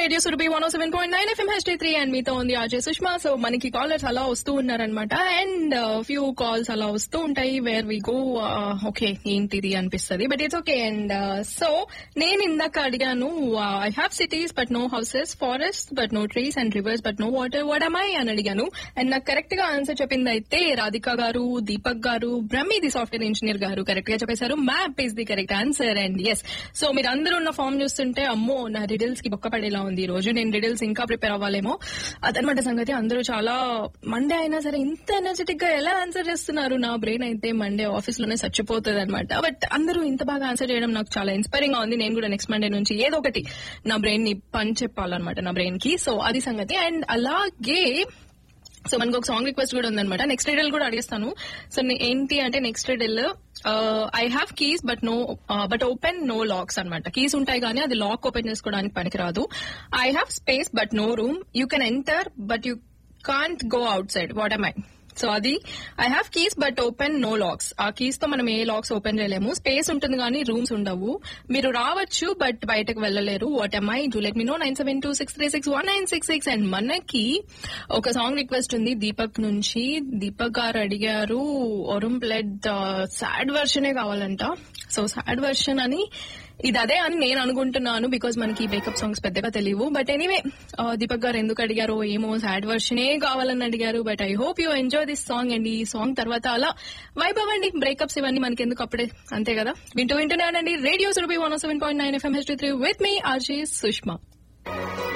radio Surabhi one seven point nine FM H three and మీతో ఉంది RJ Sushma so మనకి callers అలా వస్తూ ఉన్నారనమాట అండ్ ఫ్యూ కాల్స్ అలా వస్తూ ఉంటాయి వేర్ వి గో ఓకే ఏంటిది అనిపిస్తుంది but it's okay and so నేను ఇందాక అడిగాను I have cities but no houses forest but no trees and rivers but no water what I అని అడిగాను అండ్ నాకు కరెక్ట్ గా ఆన్సర్ చెప్పింది అయితే Radhika garu Deepak garu Brahmi the software engineer garu correct గా చెప్పేశారు map is the correct answer and yes so మీరు అందరూ ఉన్న ఫామ్ చూస్తుంటే అమ్మో నా రిడిల్స్ కి బొక్క పడేలా ఉంది ఈ రోజు నేను రిడిల్స్ ఇంకా ప్రిపేర్ అవ్వాలేమో అదనమాట సంగతి అందరూ చాలా మండే అయినా సరే ఇంత ఎనర్జెటిక్ గా ఎలా ఆన్సర్ చేస్తున్నారు నా బ్రెయిన్ అయితే మండే ఆఫీస్ లోనే చచ్చిపోతుంది అనమాట బట్ అందరూ ఇంత బాగా ఆన్సర్ చేయడం నాకు చాలా ఇన్స్పైరింగ్ గా ఉంది నేను కూడా నెక్స్ట్ మండే నుంచి ఏదో ఒకటి నా బ్రెయిన్ ని పని చెప్పాలన్నమాట నా బ్రెయిన్ కి సో అది సంగతి అండ్ అలాగే సో మనకు ఒక సాంగ్ రిక్వెస్ట్ కూడా ఉందన్నమాట నెక్స్ట్ రిడల్ కూడా అడిగిస్తాను సో నే- ఏంటి అంటే next riddle I have keys but no but open no locks అన్నమాట కీస్ ఉంటాయి కానీ అది లాక్ ఓపెన్ చేసుకోవడానికి పనికిరాదు I have space but no room you can enter but you can't go outside what am I so అది I have keys but open no locks ఆ keys తో మనం ఏ లాక్స్ ఓపెన్ చేయలేము space ఉంటుంది కానీ రూమ్స్ ఉండవు మీరు రావచ్చు బట్ బయటకు వెళ్ళలేరు what am I do let me know nine seven two six three six one nine six six and మనకి ఒక సాంగ్ రిక్వెస్ట్ ఉంది దీపక్ నుంచి దీపక్ గారు అడిగారు ఒరుం ప్లెడ్ సాడ్ వర్షనే కావాలంట సో సాడ్ వర్షన్ అని ఇది అదే అని నేను అనుకుంటున్నాను బికాజ్ మనకి బ్రేకప్ సాంగ్స్ పెద్దగా తెలియవు బట్ ఎనీవే దీపక్ గారు ఎందుకు అడిగారో ఏమో సాడ్ వర్షనే కావాలని అడిగారు but I hope you enjoy this song and ఈ సాంగ్ తర్వాత అలా వైబ్ అవ్వండి బ్రేకప్స్ ఇవన్నీ మనకి ఎందుకు అప్పుడే అంతే కదా వింటూ వింటూనే ఉండండి radio Surabhi one seven point nine FM H three with me RJ Sushma